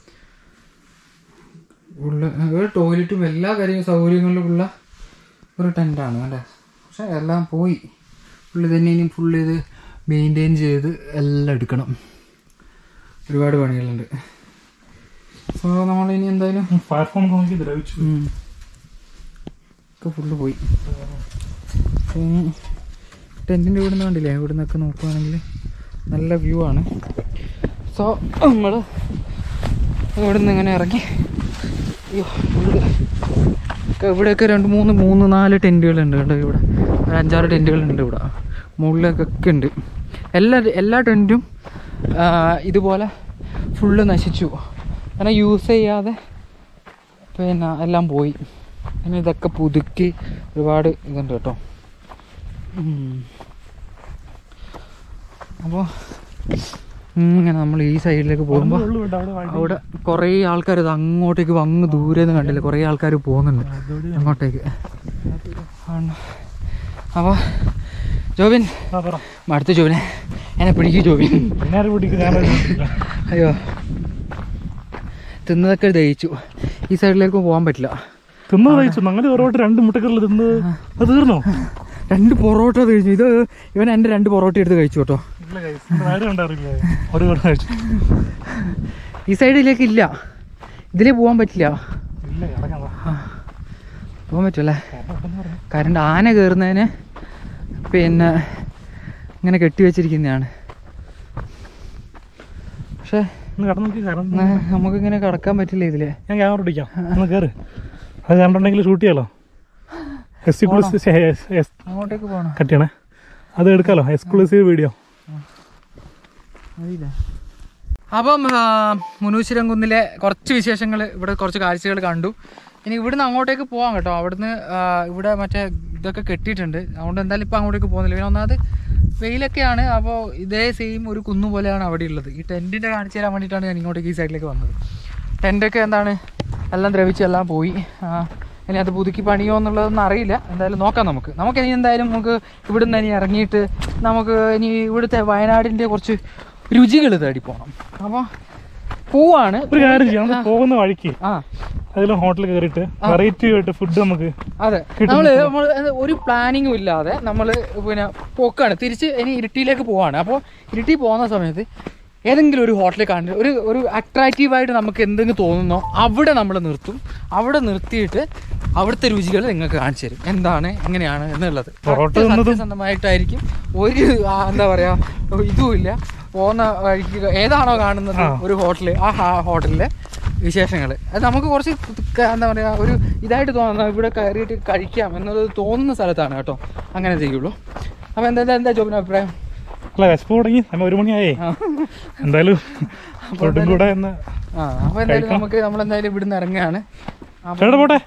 ഉള്ള ഒരു ടോയ്ലറ്റും എല്ലാ കാര്യവും സൗകര്യങ്ങളിലും ഉള്ള ഒരു ടെൻ്റാണ് അല്ലേ പക്ഷെ എല്ലാം പോയി ഫുള്ള് തന്നെ ഇനി ഫുള്ള് ഇത് മെയിൻറ്റെയിൻ ചെയ്ത് എല്ലാം എടുക്കണം ഒരുപാട് പണികളുണ്ട് സോ നമ്മളിനി എന്തായാലും പ്ലാറ്റ്ഫോം നോക്കി ദ്രവിച്ചു ഉം. ഒക്കെ ഫുള്ള് പോയി അപ്പൊ ഇനി ടെൻറ്റിൻ്റെ ഇവിടുന്ന് കണ്ടില്ലേ ഇവിടെ നിന്നൊക്കെ നോക്കുവാണെങ്കിൽ നല്ല വ്യൂ ആണ് സോ നമ്മൾ ഇവിടെ നിന്ന് ഇങ്ങനെ ഇറങ്ങി അയ്യോ ഇവിടെ ഒക്കെ ഇവിടെയൊക്കെ രണ്ട് മൂന്ന് മൂന്ന് നാല് ടെൻറ്റുകളുണ്ട് കേട്ടോ ഇവിടെ ഒരു അഞ്ചാറ് ടെൻറ്റുകളുണ്ട് ഇവിടെ മുകളിലേക്കൊക്കെ ഉണ്ട് എല്ലാ എല്ലാ ടെൻറ്റും ഇതുപോലെ ഫുള്ള് നശിച്ചു കാരണം യൂസ് ചെയ്യാതെ പിന്നെ എല്ലാം പോയി പിന്നെ ഇതൊക്കെ പുതുക്കി ഒരുപാട് ഇതുണ്ട് കേട്ടോ അപ്പോൾ ഇങ്ങനെ നമ്മൾ ഈ സൈഡിലേക്ക് പോകുമ്പോൾ ഉള്ളു കേട്ടോ അവിടെ വഴി. അവിടെ കുറേ ആൾക്കാർ ഇത് അങ്ങോട്ടേക്ക് അങ്ങ് ദൂരെ നിന്ന് കണ്ടില്ല കുറേ ആൾക്കാർ പോകുന്നുണ്ട് അതോടെ അങ്ങോട്ടേക്ക് അപ്പോൾ ജോബിൻ ആ പറ അടുത്ത ജോബിനെ എന്നെ പിടിക്കും ജോബിൻ പിന്നെ ആരും പിടിക്കും ഞാൻ അയ്യോ തിന്നതൊക്കെ ദഹിച്ചു ഈ സൈഡിലേക്ക് പോകാൻ പറ്റില്ല തിന്നു കഴിച്ചു ഞങ്ങൾ ഓരോട്ട് രണ്ട് മുട്ടക്കറിൽ തിന്ന് അത് തീർന്നോ രണ്ട് പൊറോട്ട കഴിച്ചു ഇത് ഇവൻ എൻ്റെ രണ്ട് പൊറോട്ട എടുത്ത് കഴിച്ചു കേട്ടോ ഇല്ല കഴിച്ചു ആരും കണ്ടറിയില്ല ഒരു കൂടെ കഴിച്ചു ഈ സൈഡിലേക്ക് ഇല്ല ഇതിലേ പോകാൻ പറ്റില്ല ഇല്ല ഇറങ്ങാം വാ. പോകാൻ പറ്റുമല്ലേ കാരണം ഉണ്ടെന്ന് പറഞ്ഞു. കരണ്ട് ആന കയറുന്നതിന് പിന്നെ ഇങ്ങനെ കെട്ടി വെച്ചിരിക്കുന്നതാണ് പക്ഷേ ഒന്ന് കടന്നു നോക്കി കാരണം ന- നമുക്കിങ്ങനെ കടക്കാൻ പറ്റില്ല ഇതില് ഞാൻ ക്യാമറ പിടിക്കാം ഒന്ന് കയറ് അത് കണ്ടിട്ടുണ്ടെങ്കിൽ ഷൂട്ട് ചെയ്യാലോ എക്സ്ക്ലൂസീവ് അങ്ങോട്ടേക്ക് പോകണം കട്ട് ചെയ്യണേ അത് എടുക്കാലോ എക്സ്ക്ലൂസീവ് വീഡിയോ അപ്പം ആ, മുനൂശ്വരം കുന്നിലെ കുറച്ച് വിശേഷങ്ങൾ ഇവിടെ കുറച്ച് കാഴ്ചകൾ കണ്ടു ഇനി ഇവിടുന്ന് അങ്ങോട്ടേക്ക് പോവാം കേട്ടോ അവിടുന്ന് ആ, ഇവിടെ മറ്റേ ഇതൊക്കെ കെട്ടിയിട്ടുണ്ട് അതുകൊണ്ട് എന്തായാലും ഇപ്പം അങ്ങോട്ടേക്ക് പോകുന്നില്ല പിന്നെ ഒന്നാമത് വെയിലൊക്കെയാണ് അപ്പോൾ ഇതേ സെയിം ഒരു കുന്നു പോലെയാണ് അവിടെ ഉള്ളത് ഈ ടെൻറ്റിൻ്റെ കാണിച്ചു തരാൻ വേണ്ടിയിട്ടാണ് ഞാൻ ഇങ്ങോട്ടേക്ക് ഈ സൈഡിലേക്ക് വന്നത് ടെൻറ്റൊക്കെ എന്താണ് എല്ലാം ദ്രവിച്ച് എല്ലാം പോയി ആ, ഇനി അത് പുതുക്കി പണിയോ എന്നുള്ളതൊന്നും അറിയില്ല എന്തായാലും നോക്കാം നമുക്ക് നമുക്ക് ഇനി എന്തായാലും നമുക്ക് ഇവിടുന്ന് ഇനി ഇറങ്ങിയിട്ട് നമുക്ക് ഇനി ഇവിടുത്തെ വയനാടിൻ്റെ കുറച്ച് രുചികൾ തേടി പോകണം അപ്പോൾ പോവാണ് ഒരു കാര്യം ചെയ്യാം നമ്മൾ പോകുന്ന വഴിക്ക് ആ അതിലും ഹോട്ടലിൽ കയറിയിട്ട് വെറൈറ്റി ആയിട്ട് ഫുഡ് നമുക്ക് അതെ നമ്മള് നമ്മൾ ഒരു പ്ലാനിങ്ങും ഇല്ലാതെ നമ്മൾ പിന്നെ പോക്കാണ് തിരിച്ച് ഇനി ഇരിട്ടിയിലേക്ക് പോവാണ് അപ്പോൾ ഇരിട്ടി പോകുന്ന സമയത്ത് ഏതെങ്കിലും ഒരു ഹോട്ടലിൽ കാണുന്ന ഒരു ഒരു അട്രാക്റ്റീവായിട്ട് നമുക്ക് എന്തെങ്കിലും തോന്നുന്നോ അവിടെ നമ്മൾ നിർത്തും അവിടെ നിർത്തിയിട്ട് അവിടുത്തെ രുചികൾ നിങ്ങൾക്ക് കാണിച്ചു തരും എന്താണ് എങ്ങനെയാണ് എന്നുള്ളത് പൊറോട്ട Correct തിന്നതും- സത്യസന്ധമായിട്ടായിരിക്കും ഒരു ആ, എന്താ പറയാ ഇതുമില്ല പോകുന്ന വഴിക്ക് ഏതാണോ കാണുന്നത് ആ. ഒരു ഹോട്ടല് ആ ഹാ- ഹോട്ടലിലെ വിശേഷങ്ങൾ അത് നമുക്ക് കുറച്ച് ക- എന്താ പറയാ ഒരു ഇതായിട്ട് തോന്നുന്ന ഇവിടെ കയറിയിട്ട് കഴിക്കാം എന്നുള്ളത് തോന്നുന്ന സ്ഥലത്താണ് കേട്ടോ അങ്ങനെ ചെയ്യുള്ളൂ അപ്പൊ എന്താ എന്താ ജോബിന് അഭിപ്രായം അല്ല വിശപ്പ് തുടങ്ങി സമയം ഒരു മണിയായേ ആ. എന്തായാലും ഫുഡും കൂടെ എന്ന് ആ അപ്പൊ എന്തായാലും കഴിക്കാം. നമുക്ക് നമ്മൾ എന്തായാലും ഇവിടുന്ന് ഇറങ്ങുകയാണ് ചേട്ടാ പോട്ടെ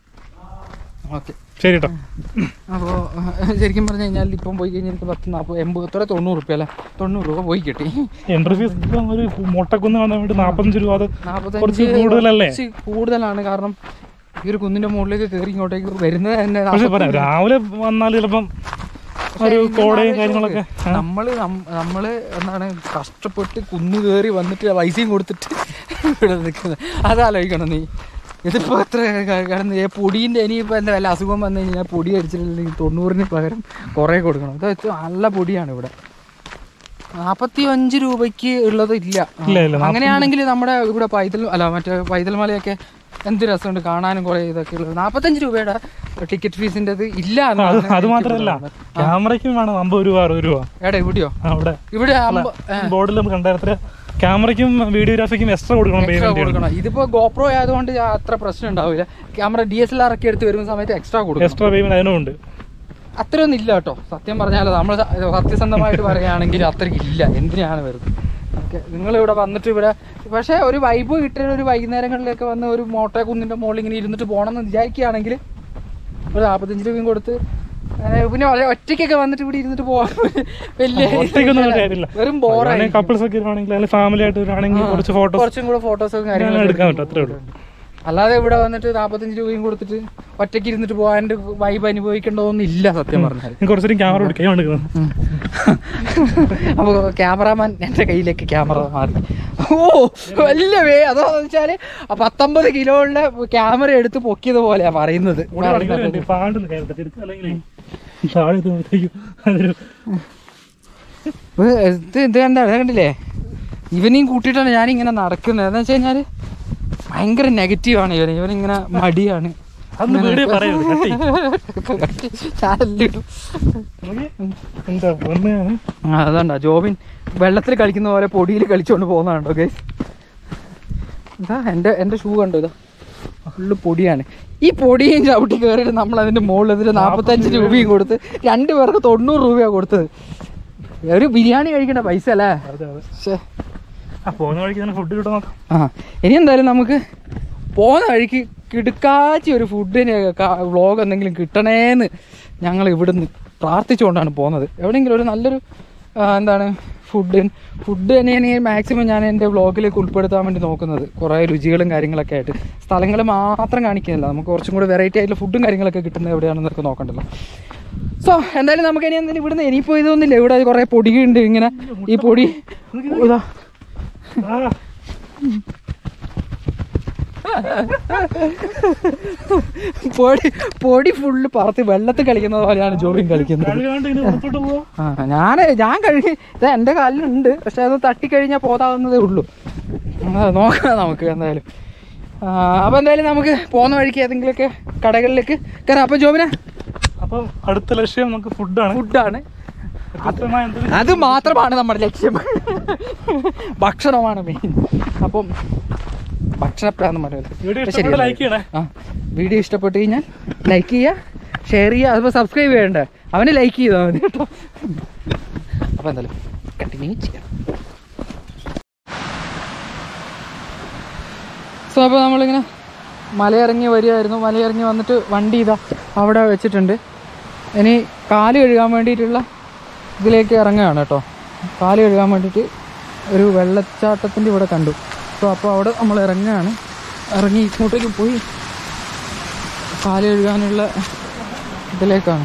ഓക്കെ ശരി കേട്ടോ അപ്പോൾ ശരിക്കും പറഞ്ഞു കഴിഞ്ഞാൽ ഇപ്പം പോയി കഴിഞ്ഞാൽ എനിക്ക് പത്ത് നാൽപ്പത് എൺപത് എത്ര തൊണ്ണൂറ് റുപ്യ അല്ലേ തൊണ്ണൂറ് രൂപ പോയി കിട്ടി എൻട്രി ഫീസ് ഒരു മുട്ടക്കുന്ന് വന്ന വേണ്ടി നാൽപ്പത്തഞ്ച് രൂപ അത് നാൽപ്പത്തഞ്ച് കുറച്ച് കൂടുതലല്ലേ കുറച്ച് കൂടുതലാണ് കാരണം ഈ ഒരു കുന്നിന്റെ മുകളിലേക്ക് കയറി ഇങ്ങോട്ടേക്ക് വരുന്നത് തന്നെ പക്ഷെ പറയാം രാവിലെ വന്നാൽ ചിലപ്പം ഒരു കോടയും കാര്യങ്ങളൊക്കെ ആ. നമ്മള് നം- നമ്മള് എന്താണ് കഷ്ടപ്പെട്ട് കുന്ന് കയറി വന്നിട്ട് പൈസയും കൊടുത്തിട്ട് ഇവിടെ നിൽക്കുന്നത് അതാലോചിക്കണം നീ ഇതിപ്പോ എത്ര ക- കിടന്ന് ഈ പൊടീന്റെ ഇനിയിപ്പോ എന്താ വല്ല അസുഖം വന്നു കഴിഞ്ഞാൽ പൊടി അടിച്ചിട്ടുണ്ടെങ്കിൽ തൊണ്ണൂറിന് പകരം കുറേ കൊടുക്കണം ഇത് വെച്ച് നല്ല പൊടിയാണ് ഇവിടെ നാപ്പത്തി അഞ്ച് രൂപയ്ക്ക് ഉള്ളത് ഇല്ല ഇല്ല, ഇല്ല, അങ്ങനെയാണെങ്കിൽ നമ്മുടെ ഇവിടെ പൈതൽ അല്ല മറ്റേ പൈതൽ മലയൊക്കെ എന്ത് രസമുണ്ട് കാണാനും കുറെ ഇതൊക്കെ ഉള്ളത് നാപ്പത്തഞ്ച് രൂപയുടെ ടിക്കറ്റ് ഫീസിന്റെ ഇല്ല അത് എന്നാണ് അത് എനിക്ക് മാത്രമല്ല തോന്നുന്നത്. ക്യാമറയ്ക്കും വേണം അമ്പത് രൂപ അറുപത് രൂപ എടാ ഇവിടെയോ ആ, അവിടെ ഇവിടെ അമ്പ- ഏ, ബോർഡിൽ നമുക്ക് കണ്ടായിരുന്ന ക്യാമറയ്ക്കും വീഡിയോഗ്രാഫിക്കും എക്സ്ട്രാ കൊടുക്കണം extra പേയ്മെന്റ് കൊടുക്കണം ഇതിപ്പോ ഗോപ്രോ ആയതുകൊണ്ട് ആ അത്ര പ്രശ്നം ഉണ്ടാവില്ല camera D S L R ഒക്കെ എടുത്ത് വരുന്ന സമയത്ത് എക്സ്ട്രാ കൊടുക്കണം എക്സ്ട്രാ പേയ്മെന്റ് അതിനും ഉണ്ട് അത്രയൊന്നും ഇല്ല കേട്ടോ സത്യം പറഞ്ഞാൽ നമ്മൾ സത്യസന്ധമായിട്ട് പറയുകയാണെങ്കിൽ അത്രയ്ക്ക് ഇല്ല എന്തിനാണ് വരുന്നത് ഓക്കെ നിങ്ങൾ ഇവിടെ വന്നിട്ട് ഇവിടെ പക്ഷേ ഒരു വൈബ് കിട്ടിയ ഒരു വൈകുന്നേരങ്ങളിലൊക്കെ വന്ന് ഒരു മോട്ടേ കുന്നിന്റെ മുകളിൽ ഇങ്ങനെ ഇരുന്നിട്ട് പോകണം എന്ന് വിചാരിക്കുകയാണെങ്കിൽ ഒരു നാൽപ്പത്തഞ്ച് രൂപയും കൊടുത്ത് അങ്ങനെ പിന്നെ വളരെ ഒറ്റയ്ക്കൊക്കെ വന്നിട്ട് ഇവിടെ ഇരുന്നിട്ട് പോകാൻ വലിയ ഒറ്റയ്ക്കൊന്നും ഒരു കാര്യമില്ല വെറും ബോറായി കപ്പിൾസ് ഒക്കെ വരുവാണെങ്കിൽ അല്ലെങ്കിൽ ഫാമിലി ആയിട്ട് വരുവാണെങ്കിൽ കുറച്ച് ഫോട്ടോസ് കുറച്ചും കൂടെ ഫോട്ടോസും എടുക്കാൻ കാര്യങ്ങളൊക്കെ പറ്റും അത്രേ ഉള്ളൂ അല്ലാതെ ഇവിടെ വന്നിട്ട് നാൽപ്പത്തഞ്ച് രൂപയും കൊടുത്തിട്ട് ഒറ്റയ്ക്ക് ഇരുന്നിട്ട് പോകാൻ്റെ വൈബ് അനുഭവിക്കേണ്ടതൊന്നും ഇല്ല സത്യം പറഞ്ഞാൽ ഞാൻ കുറച്ചേരം ക്യാമറ പിടിക്കാൻ എടുക്കുന്നത് അപ്പോൾ ക്യാമറാമാൻ എൻ്റെ കയ്യിലേക്ക് ക്യാമറ മാറി ഓ വലിയ വേ അതാന്ന് വെച്ചാൽ പത്തൊമ്പത് കിലോയുടെ ക്യാമറ എടുത്ത് പൊക്കിയത് പോലെയാ പറയുന്നത് പാണ്ട് കയറട്ടെ അല്ലെങ്കിൽ താഴെ എത്തുമ്പോഴത്തേക്കും അതൊരു ഇത് ഇത് എന്താ ഇത് കണ്ടില്ലേ ഇവനെയും കൂട്ടിയിട്ടാണ് ഞാനിങ്ങനെ നടക്കുന്നത് എന്താ വെച്ച് കഴിഞ്ഞാൽ ഭയങ്കര നെഗറ്റീവാണ് ഇവൻ ഇവനിങ്ങനെ മടിയാണ് അതൊന്ന് വീഡിയോ പറയരുത് കട്ടി ചാനലിലിടും എന്താ ഒന്ന് ആ അതാണ്ടാ ജോബിൻ വെള്ളത്തിൽ കളിക്കുന്ന പോലെ പൊടിയിൽ കളിച്ചുകൊണ്ട് പോകുന്നതാണ്ടോ ഗൈസ് ഇതാ എൻ്റെ എൻ്റെ ഷൂ കണ്ടോ ഇതാ ഫുള്ള് പൊടിയാണ് ഈ പൊടിയും ചവിട്ടി കയറിയിട്ട് നമ്മൾ അതിൻ്റെ മുകളിൽ എന്നിട്ട് നാൽപ്പത്തഞ്ച് രൂപയും കൊടുത്ത് രണ്ട് പേർക്ക് തൊണ്ണൂറ് രൂപയാണ് കൊടുത്തത് ഒരു ബിരിയാണി കഴിക്കേണ്ട പൈസ അല്ലേ അതെ അതെ ശ്ശേ. ആ പോകുന്ന വഴിക്ക് തന്നെ ഫുഡ് കിട്ടാൻ നോക്കാം ആ ഇനി എന്തായാലും നമുക്ക് പോകുന്ന വഴിക്ക് കിടുക്കാച്ചി ഒരു ഫുഡിന് വ്ളോഗ് എന്തെങ്കിലും കിട്ടണേന്ന് ഞങ്ങൾ ഇവിടുന്ന് പ്രാർത്ഥിച്ചുകൊണ്ടാണ് പോകുന്നത് എവിടെയെങ്കിലും ഒരു നല്ലൊരു ആ, എന്താണ് ഫുഡ് ഫുഡ് തന്നെയാണ് മാക്സിമം ഞാൻ എൻ്റെ വ്ളോഗിലേക്ക് ഉൾപ്പെടുത്താൻ വേണ്ടി നോക്കുന്നത് കുറേ രുചികളും കാര്യങ്ങളൊക്കെ ആയിട്ട് സ്ഥലങ്ങൾ മാത്രം കാണിക്കുന്നില്ല നമുക്ക് കുറച്ചും കൂടി വെറൈറ്റി ആയിട്ടുള്ള ഫുഡും കാര്യങ്ങളൊക്കെ കിട്ടുന്നത് എവിടെയാണെന്നൊക്കെ നോക്കണ്ടല്ലോ സോ എന്തായാലും നമുക്ക് ഇനി എന്തെങ്കിലും ഇവിടുന്ന് ഇനിയിപ്പോൾ ഇതൊന്നുമില്ല ഇവിടെ കുറേ പൊടിയുണ്ട് ഇങ്ങനെ ഈ പൊടി ഇതാ ആ പൊടി പൊടി ഫുള്ള് പറത്തി വെള്ളത്തിൽ കളിക്കുന്ന പോലെയാണ് ജോബിൻ കളിക്കുന്നത് കളി കണ്ട് ഇനി പുറത്തോട്ട് പോവാം ആ ഞാൻ ഞാൻ കഴുകി ഇത് എൻ്റെ കാലിലുണ്ട് പക്ഷെ അത് തട്ടിക്കഴിഞ്ഞാൽ പോതാവുന്നതേ ഉള്ളൂ ആ, നോക്കാം നമുക്ക് എന്തായാലും ആ, അപ്പോൾ എന്തായാലും നമുക്ക് പോകുന്ന വഴിക്ക് ഏതെങ്കിലുമൊക്കെ കടകളിലേക്ക് കയറാം അപ്പോൾ ജോബിനെ അപ്പം അടുത്ത ലക്ഷ്യം നമുക്ക് ഫുഡാണ് ഫുഡാണ് കൃത്യമായ എന്തെങ്കിലും അത് മാത്രമാണ് നമ്മുടെ ലക്ഷ്യം ഭക്ഷണമാണ് മെയിൻ അപ്പം ഭക്ഷണപ്രാന്തം വീഡിയോ പറയുന്നത് ഇഷ്ടപ്പെട്ട ലൈക്ക് ചെയ്യണേ ആ വീഡിയോ ഇഷ്ടപ്പെട്ട് കഴിഞ്ഞാൽ ലൈക്ക് ചെയ്യുക ഷെയർ ചെയ്യുക അതിപ്പോൾ സബ്സ്ക്രൈബ് ചെയ്യണ്ടേ അവന് ലൈക്ക് ചെയ്താൽ മതി കേട്ടോ അപ്പോൾ എന്തായാലും കണ്ടിന്യൂ ചെയ്യാം സോ അപ്പോൾ നമ്മളിങ്ങനെ മലയിറങ്ങി വരികയായിരുന്നു മലയിറങ്ങി വന്നിട്ട് വണ്ടി ഇതാ അവിടെ വെച്ചിട്ടുണ്ട് ഇനി കാല് കഴുകാൻ വേണ്ടിയിട്ടുള്ള ഇതിലേക്ക് ഇറങ്ങുകയാണ് കേട്ടോ കാല് കഴുകാൻ വേണ്ടിയിട്ട് ഒരു വെള്ളച്ചാട്ടത്തിൻ്റെ ഇവിടെ കണ്ടു സോ അപ്പോൾ അവിടെ നമ്മൾ ഇറങ്ങുകയാണ് ഇറങ്ങി ഇങ്ങോട്ടേക്ക് പോയി കാല് കഴുകാനുള്ള ഇതിലേക്കാണ്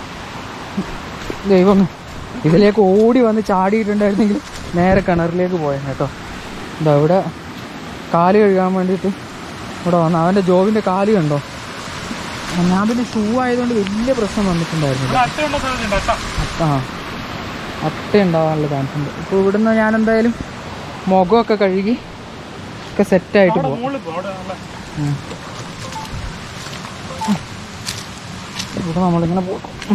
ദൈവം ഇതിലേക്ക് ഓടി വന്ന് ചാടിയിട്ടുണ്ടായിരുന്നെങ്കിൽ നേരെ കിണറിലേക്ക് പോയേനെ കേട്ടോ എന്താ ഇവിടെ കാല് കഴുകാൻ വേണ്ടിയിട്ട് ഇവിടെ വന്നു അവൻ്റെ ജോബിൻ്റെ കാല് കണ്ടോ ഞാൻ പിന്നെ ഷൂ ആയതുകൊണ്ട് വലിയ പ്രശ്നം വന്നിട്ടുണ്ടായിരുന്നില്ല അട്ട ഉണ്ടോ സാധനം അട്ട ആ അട്ട ഉണ്ടാവാനുള്ള ചാൻസ് ഉണ്ട് ഇപ്പോൾ ഇവിടുന്ന് ഞാൻ എന്തായാലും മുഖമൊക്കെ കഴുകി ഒക്കെ സെറ്റായിട്ട് അവിടെ പോവാം മുകളിൽ പോ, അവിടെ നല്ല ഇവിടെ നമ്മളിങ്ങനെ പോകും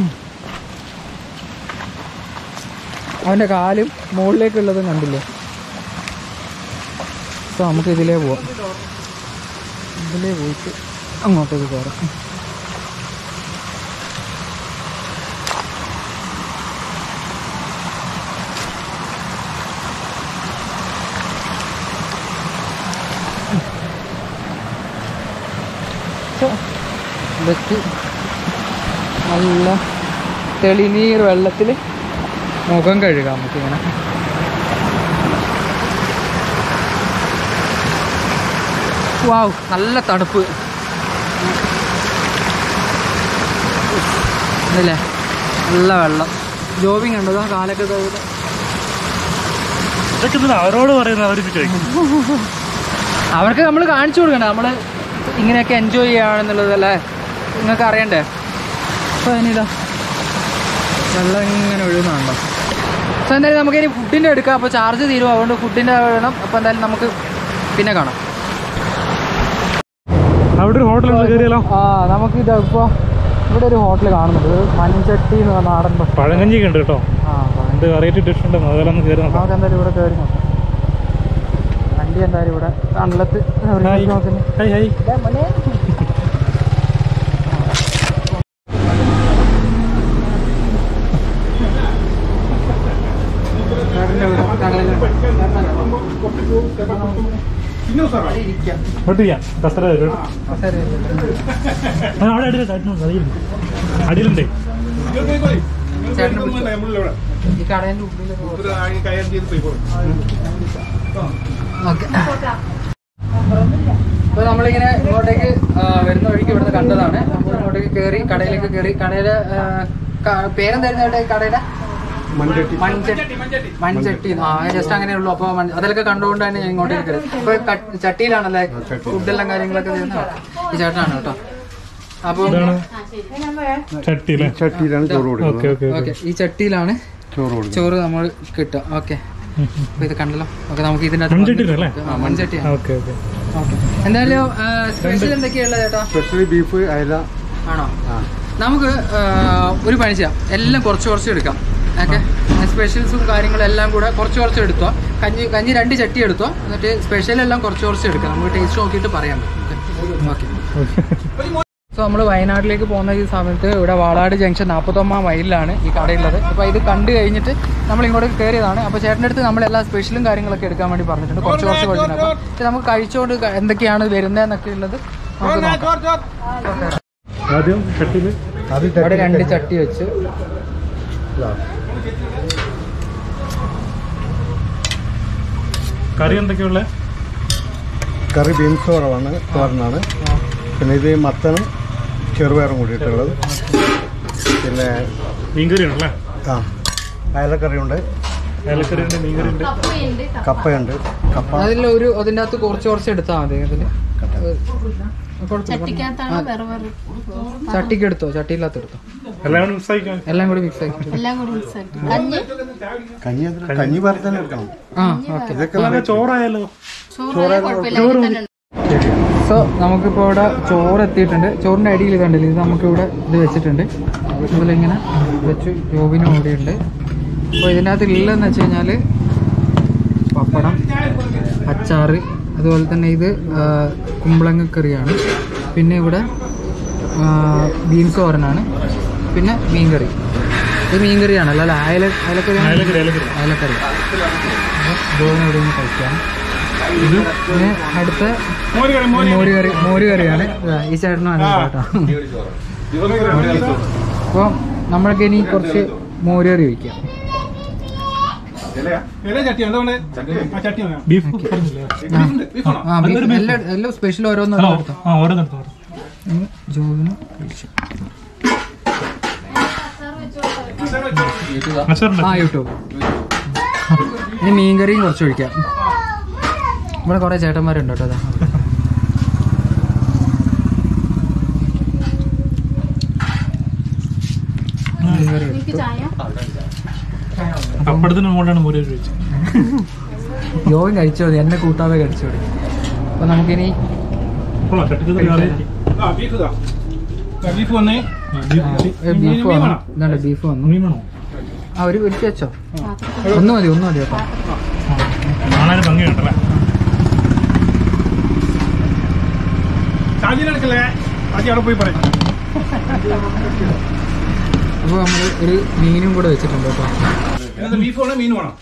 അവൻ്റെ കാലും മുകളിലേക്കുള്ളതും കണ്ടില്ലേ സോ നമുക്ക് ഇതിലേ പോവാം ഇതിലേ പോയിട്ട് അങ്ങോട്ടേക്ക് കയറാം സോ ഇതൊക്കെ നല്ല തെളിനീർ വെള്ളത്തിൽ മുഖം കഴുകാം നമുക്കിങ്ങനെ വാവ് നല്ല തണുപ്പ് ഇതല്ലേ നല്ല വെള്ളം ജോബിങ് ഉണ്ടോ കാലൊക്കെ കഴുകുന്നത് ഇതൊക്കെ എന്തിനാ അവരോട് പറയുന്നത് അവർക്ക് ചോദിക്കും അവർക്ക് നമ്മൾ കാണിച്ചു കൊടുക്കണ്ടേ നമ്മൾ ഇങ്ങനെയൊക്കെ എൻജോയ് ചെയ്യുകയാണെന്നുള്ളതല്ലേ നിങ്ങൾക്ക് അറിയണ്ടേ അപ്പോൾ അതിനിതാ വെള്ളം ഇങ്ങനെ ഒഴുകുന്നുണ്ടോ സോ എന്തായാലും നമുക്ക് ഇനി ഫുഡിൻ്റെ എടുക്കാം അപ്പോൾ ചാർജ് തീരും അതുകൊണ്ട് ഫുഡിൻ്റെ വേണം അപ്പോൾ എന്തായാലും നമുക്ക് പിന്നെ കാണാം അവിടെ ഒരു ഹോട്ടലുണ്ട് കയറിയാലോ ആ നമുക്ക് ഇത് ഇപ്പോൾ ഇവിടെ ഒരു ഹോട്ടൽ കാണുന്നുണ്ട് ഒരു മൺചട്ടി എന്ന് പറഞ്ഞ നാടൻ ഭക്ഷണം പഴങ്കഞ്ഞിയൊക്കെ ഉണ്ട് കേട്ടോ ആ അപ്പോൾ രണ്ട് വെറൈറ്റി ഡിഷ് ഉണ്ട് അതെല്ലാം ഒന്ന് കയറി നോക്കാം നമുക്ക് എന്തായാലും ഇവിടെ കയറി നോക്കാം വണ്ടി എന്തായാലും ഇവിടെ കണ്ടത്ത് നോക്കുന്നു ഹൈ ഹൈ ഇങ്ങോട്ട് ചെയ്യാം കസ്റ്റർ തരും കേട്ടോ ആ, അവിടെ അടിയിലുണ്ട് അടിയിലുണ്ട് അടിയിലുണ്ട് അടിയിലുണ്ട് ഈ കടേൻ്റെ ഉള്ളിൽ ഓക്കെ അപ്പോൾ നമ്മളിങ്ങനെ ഇങ്ങോട്ടേക്ക് ആ, വരുന്ന വഴിക്ക് ഇവിടുന്ന് കണ്ടതാണ് അപ്പോൾ ഇങ്ങോട്ടേക്ക് കയറി കടയിലേക്ക് കയറി കടയുടെ ആ, ക- പേരെന്തായിരുന്നു അവിടെ കടയുടെ മൺചട്ടി മൺചട്ടി ആ ജസ്റ്റ് അങ്ങനെ ഉള്ളൂ അപ്പോൾ അതിലൊക്കെ കണ്ടുകൊണ്ട് തന്നെ ഞാൻ ഇങ്ങോട്ടേക്ക് കയറി ഇപ്പൊ ക- ചട്ടിയിലാണല്ലേ ഫുഡെല്ലാം കാര്യങ്ങളൊക്കെ ചെയ്യുന്നത് ഈ ചേട്ടനാണ് കേട്ടോ അപ്പോൾ ഇതാണ് ചട്ടി അല്ലേ ചട്ടിയിലാണ് ചോറ് കൊടുക്കുന്നത് ഓക്കെ ഓക്കെ ഓക്കെ ഈ ചട്ടിയിലാണ് ചോറ് കൊടുക്കുന്നത് ചോറ് നമ്മൾ കിട്ടുക ഓക്കെ അപ്പൊ ഇത് കണ്ടല്ലോ ഓക്കെ നമുക്ക് ഇതിന്റെ മൺചട്ടിയിലല്ലേ? മൺചട്ടിയാണ് ഓക്കെ ഓക്കെ ഓക്കെ എന്തായാലും സ്പെഷ്യൽ എന്തൊക്കെയുള്ള ചേട്ടാ സ്പെഷ്യലി ബീഫ് അയല ആണോ ആ നമുക്ക് ആ, ഒരു പണി ചെയ്യാം എല്ലാം കുറച്ച് കുറച്ച് എടുക്കാം ഓക്കെ സ്പെഷ്യൽസും കാര്യങ്ങളും എല്ലാം കൂടെ കുറച്ച് കുറച്ച് എടുത്തോ കഞ്ഞി കഞ്ഞി രണ്ട് ചട്ടി എടുത്തോ എന്നിട്ട് സ്പെഷ്യൽ എല്ലാം കുറച്ച് കുറച്ച് എടുക്കാം നമുക്ക് ടേസ്റ്റ് നോക്കിയിട്ട് പറയാം ഓക്കെ സോ നമ്മൾ വയനാട്ടിലേക്ക് പോകുന്ന ഈ സമയത്ത് ഇവിടെ വാളാട് ജംഗ്ഷൻ നാൽപ്പത്തൊമ്പതാം മൈലിലാണ് ഈ കടയുള്ളത് അപ്പോൾ ഇത് കണ്ടു കഴിഞ്ഞിട്ട് നമ്മൾ ഇങ്ങോട്ട് കയറിയതാണ് അപ്പോൾ ചേട്ടൻ്റെ അടുത്ത് നമ്മൾ എല്ലാ സ്പെഷ്യലും കാര്യങ്ങളൊക്കെ എടുക്കാൻ വേണ്ടി പറഞ്ഞിട്ടുണ്ട് കുറച്ച് കുറച്ച് കൊടുത്തിട്ടുണ്ട് അപ്പോൾ ഇത് നമുക്ക് കഴിച്ചുകൊണ്ട് ക- എന്തൊക്കെയാണ് വരുന്നതെന്നൊക്കെ ഉള്ളത് നമുക്ക് നോക്കാം ഓക്കെ ആദ്യം ചട്ടിയിൽ അത് ഇവിടെ രണ്ട് ചട്ടി വെച്ച് കറി എന്തൊക്കെയുള്ള കറി ബീൻസ് കുറവാണ് തോരനാണ് പിന്നെ ഇത് മത്തനും ചെറുപയറും കൂടിയിട്ടുള്ളത് പിന്നെ മീൻകറി ഉണ്ടല്ലേ ആ അയലക്കറിയുണ്ട് ഏലക്കറി ഉണ്ട് മീൻകറി ഉണ്ട് കപ്പയുണ്ട് കപ്പ അതിൽ ഒരു അതിൻ്റെ അകത്ത് കുറച്ച് കുറച്ച് എടുത്താൽ മതി അതിൽ ചട്ടിക്കകത്താണോ വേറെ വേറെ ചട്ടിക്ക് എടുത്തോ ചട്ടിയില്ലാത്ത എടുത്തോ എല്ലാം കൂടി മിക്സ് ആയിക്കാൻ എല്ലാം കൂടി മിക്സ് ആക്കി എല്ലാം കൂടി മിക്സ് ആക്കി കഞ്ഞി കഞ്ഞി അതിന് കഞ്ഞി വേറെ തന്നെ എടുക്കണം ആ ഓക്കെ ഇതൊക്കെ അല്ല ചോറായാലോ ചോറ് കുഴപ്പമില്ല അതിൽ തന്നെ ഉണ്ട്. സോ നമുക്കിപ്പോൾ ഇവിടെ ചോറ് എത്തിയിട്ടുണ്ട് ചോറിൻ്റെ അടിയിൽ കണ്ടില്ല ഇത് നമുക്കിവിടെ ഇത് വെച്ചിട്ടുണ്ട് ഇതിലിങ്ങനെ വെച്ചു ജോബിനും കൂടിയുണ്ട് അപ്പോൾ ഇതിനകത്ത് ഉള്ളതെന്ന് വെച്ച് കഴിഞ്ഞാൽ പപ്പടം അച്ചാറ് അതുപോലെ തന്നെ ഇത് ആ, കുമ്പളങ്ങ കറിയാണ് പിന്നെ ഇവിടെ ആ, ബീൻസ് തോരനാണ് പിന്നെ മീൻകറി ഇത് മീൻകറിയാണല്ലോ അല്ല അയല അയലക്കറിയാണ് ഏലക്കറി ഏലക്കറി അയലക്കറി ജോബിനും കൂടി ഒന്ന് കഴിക്കാം ഇത് പിന്നെ അടുത്ത മോര് കറി മോര് കറിയാണ് ഇതാ, ഈ ചേട്ടനും ആണ് കേട്ടോ അപ്പോൾ നമ്മൾക്ക് ഇനി കുറച്ച് മോര് കറി വയ്ക്കാം ബീഫ് പറഞ്ഞില്ലേ ആ ബീഫ് എല്ലാം എല്ലാം സ്പെഷ്യൽ ഓരോന്നും ഹലോ എടുത്തോ ആ ഓരോന്നെടുത്തോ ഇനി ജോബിന് കഴിച്ചു അച്ചാറുണ്ട് ആ യൂട്യൂബ് ഇനി മീൻകറിയും കുറച്ച് ഒഴിക്കാം ഇവിടെ കുറേ ചേട്ടന്മാരുണ്ട് കേട്ടോ അതാ മീൻകറി എനിക്ക് ചായ പപ്പടത്തിന് മുകളിലാണ് മോര് കഴിച്ചത് യോഗം കഴിച്ചു മതി എന്നെ കൂട്ടാതെ കഴിച്ചു തുടങ്ങി അപ്പൊ നമുക്കിനി കൊള്ളാം ചട്ടിക്കത് കറി ബീഫ് വന്നേ ബീഫ് വേണം ഇതാണ്ട് ബീഫ് വന്നു മീൻ വേണോ ആ ഒരു ഒരു വെച്ചോ ഒന്ന് മതി ഒന്ന് മതി കേട്ടോ കാണാൻ ഭംഗിയുണ്ടല്ലേ ഷാജിനെടുക്കല്ലേ ഷാജി അവിടെ പോയി പറയും അപ്പോൾ നമ്മൾ ഒരു മീനും കൂടെ വെച്ചിട്ടുണ്ട് കേട്ടോ എന്താ ബീഫ് വേണോ മീൻ വേണോ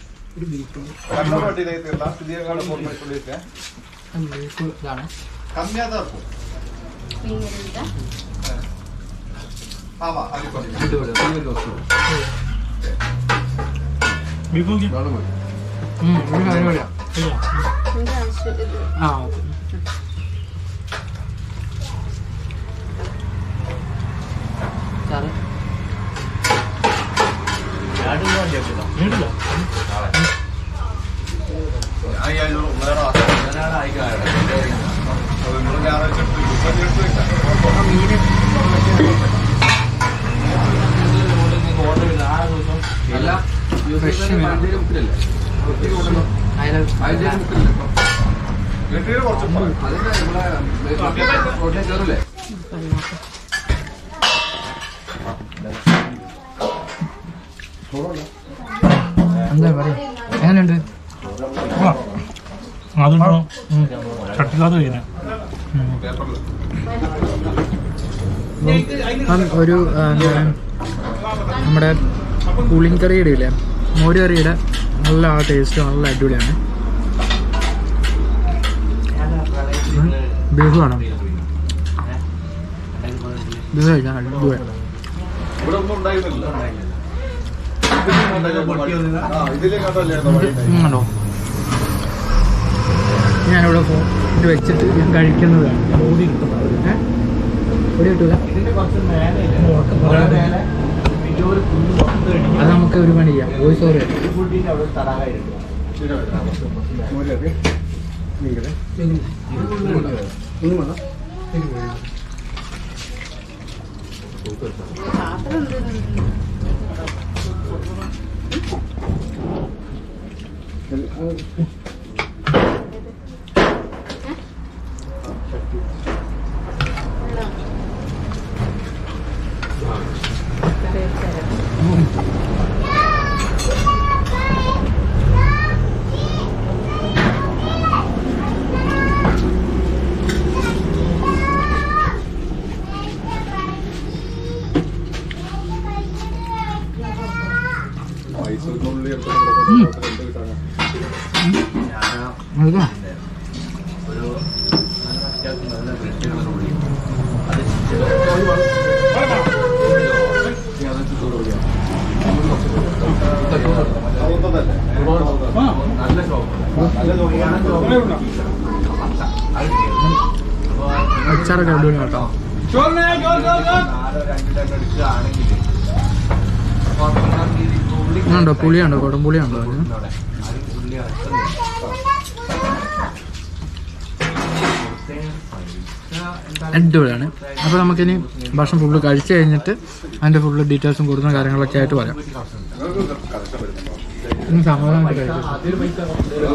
ഇതാണ് ബീഫ് നോക്കി ഉം, ഒരു അടിപൊളിയാ. ആ ഓക്കെ സാറ് വീട്ടില്ല ഫ്രഷ് മീൻ അയല എന്താ പറയാ എങ്ങനെയുണ്ട് കൊള്ളാം അതുണ്ടോ ചട്ടിക്കാതെ കഴിഞ്ഞ അപ്പം ഒരു ആ, എന്താണ് നമ്മുടെ പുളിങ്കറിയുടെ ഇല്ലേ മോര് കറിയുടെ നല്ല ആ ടേസ്റ്റ് നല്ല അടിപൊളിയാണ് ഉം. ബീഫ് വേണം ബീഫ് കഴിക്കാൻ അടിപൊളി ഉണ്ടോ ഞാനിവിടെ ഫോ ഇത് വെച്ചിട്ട് ഞാൻ കഴിക്കുന്നതാണ് ഏ? ഇവിടെ കിട്ടൂല അത് നമുക്ക് ഒരു പണി ചെയ്യാം വോയിസ് ഓവർ അതാ അച്ചാറൊക്കെ അടിപൊളി കേട്ടോ ഉണ്ടോ പുളിയുണ്ടോ കൊടുമ്പുളിയുണ്ടോ അതിന് അടിപൊളിയാണ് അപ്പോൾ നമുക്കിനി ഭക്ഷണം ഫുള്ള് കഴിച്ചു കഴിഞ്ഞിട്ട് അതിൻ്റെ ഫുള്ള് ഡീറ്റെയിൽസും കൊടുക്കുന്ന കാര്യങ്ങളൊക്കെ ആയിട്ട് പറയാം ഇനി സമാധാനമായിട്ട് കഴിക്കും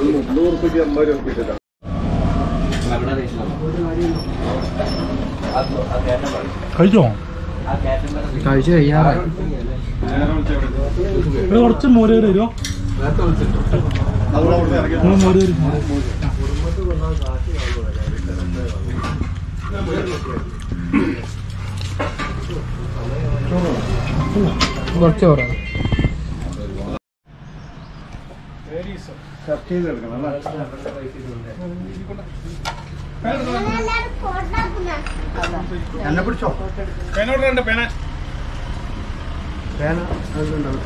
കഴിച്ചോ കഴിച്ചു കഴിയാറായി ഇവിടെ കുറച്ച് മോര് കറി തരുമോ നിങ്ങൾ മോര് കറി കുറച്ച് കുറവാണ് സെർച്ച് ചെയ്തെടുക്കണം അല്ലേ എന്നെ പിടിച്ചോ പേനോട് രണ്ട് പേന പേന അതിലുണ്ടാവും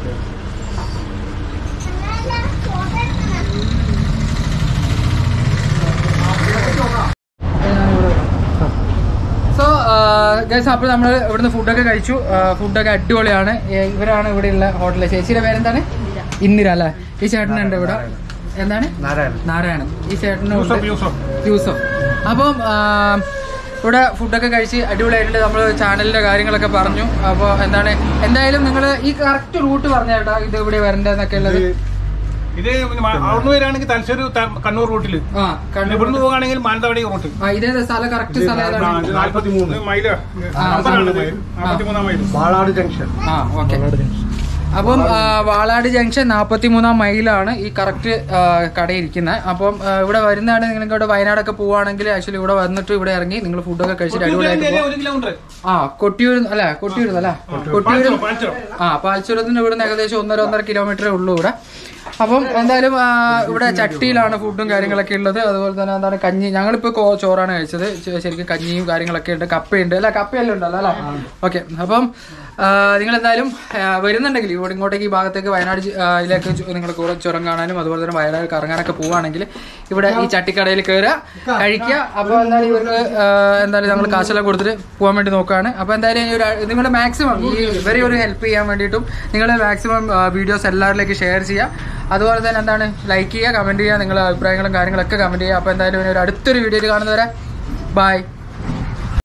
സോ ഗൈസ് അപ്പോൾ നമ്മൾ ഇവിടുന്ന് ഫുഡൊക്കെ കഴിച്ചു ഫുഡൊക്കെ അടിപൊളിയാണ് ഏ, ഇവരാണ് ഇവിടെയുള്ള ഹോട്ടലിലെ ചേച്ചിയുടെ പേരെന്താണ് ഇന്ദിര അല്ലേ ഈ ചേട്ടനുണ്ട് ഇവിടെ എന്താണ് നാരായണൻ നാരായണൻ ഈ ചേട്ടനും ഉണ്ട്. യൂസഫ് യൂസഫ് യൂസഫ് അപ്പം ആ, ഇവിടെ ഫുഡൊക്കെ കഴിച്ച് അടിപൊളിയായിട്ടുണ്ട് നമ്മൾ ചാനലിന്റെ കാര്യങ്ങളൊക്കെ പറഞ്ഞു അപ്പോൾ എന്താണ് എന്തായാലും നിങ്ങൾ ഈ കറക്റ്റ് റൂട്ട് പറഞ്ഞ ചേട്ടാ ഇത് ഇവിടെ വരണ്ടെന്നൊക്കെ ഉള്ളത് ഇത് പിന്നെ മ- അവിടുന്ന് വരികയാണെങ്കിൽ തലശ്ശേരി ത- കണ്ണൂർ റൂട്ടില് ആ കണ്ണൂർ ഇവിടുന്ന് പോകുകയാണെങ്കിൽ മാനന്തവാടി റൂട്ട് ആ ഇതേത് സ്ഥലം കറക്റ്റ് സ്ഥലം ഏതാണ്? നാല്പത്തി മൂന്ന് മൈല് ആ, നാൽപ്പത്തി മൂന്നാം മൈല് വാളാട് ജംഗ്ഷൻ ആ ഓക്കെ അപ്പം ആ, വാളാട് ജംഗ്ഷൻ നാൽപ്പത്തി മൂന്നാം മൈലാണ് ഈ കറക്റ്റ് കടയിരിക്കുന്നത് അപ്പം ആ, ഇവിടെ വരുന്നതാണ് നിങ്ങൾക്ക് ഇവിടെ വയനാടൊക്കെ പോവുകയാണെങ്കിൽ ആക്ച്വലി ഇവിടെ വന്നിട്ട് ഇവിടെ ഇറങ്ങി നിങ്ങൾ ഫുഡൊക്കെ കഴിച്ചിട്ട് അടിപൊളിയായിട്ട് പോവാം ഒരു കിലോമീറ്റർ ആ കൊട്ടിയൂർ അല്ല കൊട്ടിയൂർ അല്ല കൊട്ടിയൂർ പാൽച്ചുരം, പാൽച്ചുരം. ആ പാൽച്ചുരത്തിന് ഇവിടുന്ന് ഏകദേശം ഒന്നര ഒന്നര കിലോമീറ്ററേ ഉള്ളൂ ഇവിടെ അപ്പം എന്തായാലും ആ, ഇവിടെ ചട്ടിയിലാണ് ഫുഡും കാര്യങ്ങളൊക്കെ ഉള്ളത് അതുപോലെ തന്നെ എന്താണ് കഞ്ഞി ഞങ്ങളിപ്പോൾ കോ- ചോറാണ് കഴിച്ചത് ശ- ശരിക്കും കഞ്ഞിയും കാര്യങ്ങളൊക്കെ ഉണ്ട് കപ്പയുണ്ട് അല്ല കപ്പയെല്ലാം ഉണ്ടല്ലോ അല്ലേ ഓക്കെ അപ്പം നിങ്ങൾ എന്തായാലും ആ, വരുന്നുണ്ടെങ്കിൽ ഇവിടെ ഇങ്ങോട്ടേക്ക് ഈ ഭാഗത്തേക്ക് വയനാട് ജി- ആ, ഇതിലേക്ക് നിങ്ങൾ കൂടെ ചുരം കാണാനും അതുപോലെ തന്നെ വയനാട് കറങ്ങാനൊക്കെ പോവുകയാണെങ്കിൽ ഇവിടെ ഈ ചട്ടിക്കടയിൽ കയറുക കഴിക്കുക അപ്പോൾ എന്തായാലും ഇവർക്ക് ആ, എന്തായാലും നമ്മൾ കാശെല്ലാം കൊടുത്തിട്ട് പോകാൻ വേണ്ടി നോക്കുകയാണ് അപ്പോൾ എന്തായാലും ഈ ഒരു നിങ്ങളുടെ മാക്സിമം ഈ ഇവരെ ഒരു ഹെൽപ്പ് ചെയ്യാൻ വേണ്ടിയിട്ടും നിങ്ങൾ മാക്സിമം വീഡിയോസ് എല്ലാവരിലേക്ക് ഷെയർ ചെയ്യുക അതുപോലെ തന്നെ എന്താണ് ലൈക്ക് ചെയ്യുക കമൻറ്റ് ചെയ്യുക നിങ്ങളുടെ അഭിപ്രായങ്ങളും കാര്യങ്ങളൊക്കെ കമൻറ്റ് ചെയ്യുക അപ്പോൾ എന്തായാലും ഇനി ഒരു അടുത്തൊരു വീഡിയോയിൽ കാണുന്നവരെ ബൈ